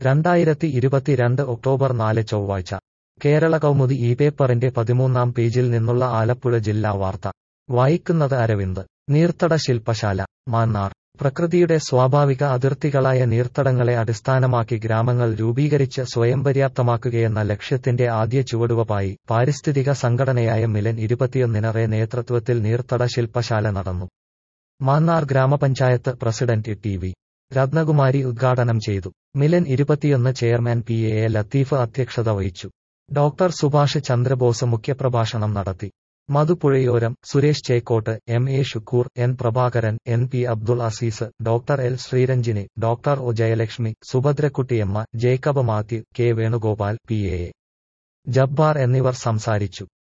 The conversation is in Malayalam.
രണ്ടായിരത്തി ഇരുപത്തിരണ്ട് ഒക്ടോബർ നാല് ചൊവ്വാഴ്ച കേരള കൗമുദി ഈ പേപ്പറിന്റെ പതിമൂന്നാം പേജിൽ നിന്നുള്ള ആലപ്പുഴ ജില്ലാ വാർത്ത വായിക്കുന്നത് അരവിന്ദ് നീർത്തട ശില്പശാല മാന്നാർ പ്രകൃതിയുടെ സ്വാഭാവിക അതിർത്തികളായ നീർത്തടങ്ങളെ അടിസ്ഥാനമാക്കി ഗ്രാമങ്ങൾ രൂപീകരിച്ച് സ്വയം പര്യാപ്തമാക്കുകയെന്ന ലക്ഷ്യത്തിന്റെ ആദ്യ ചുവടുവപ്പായി പാരിസ്ഥിതിക സംഘടനയായ മിലൻ ഇരുപത്തിയൊന്നിനറെ നേതൃത്വത്തിൽ നീർത്തട ശില്പശാല നടന്നു മാന്നാർ ഗ്രാമപഞ്ചായത്ത് പ്രസിഡന്റ് ടി വി രത്നകുമാരി ഉദ്ഘാടനം ചെയ്തു മിലൻ ഇരുപത്തിയൊന്ന് chairman P A A Latheef അധ്യക്ഷത വഹിച്ചു ഡോക്ടർ സുഭാഷ് ചന്ദ്രബോസ് മുഖ്യപ്രഭാഷണം നടത്തി Madhupuzhayoram Suresh Chekkot M A Shukkur N Prabhakaran N P Abdul Azeez doctor L Sreeranjini doctor O Jayalakshmi Subhadrakuttyamma Jacob Mathew K Venugopal P A Jabbar എന്നിവർ സംസാരിച്ചു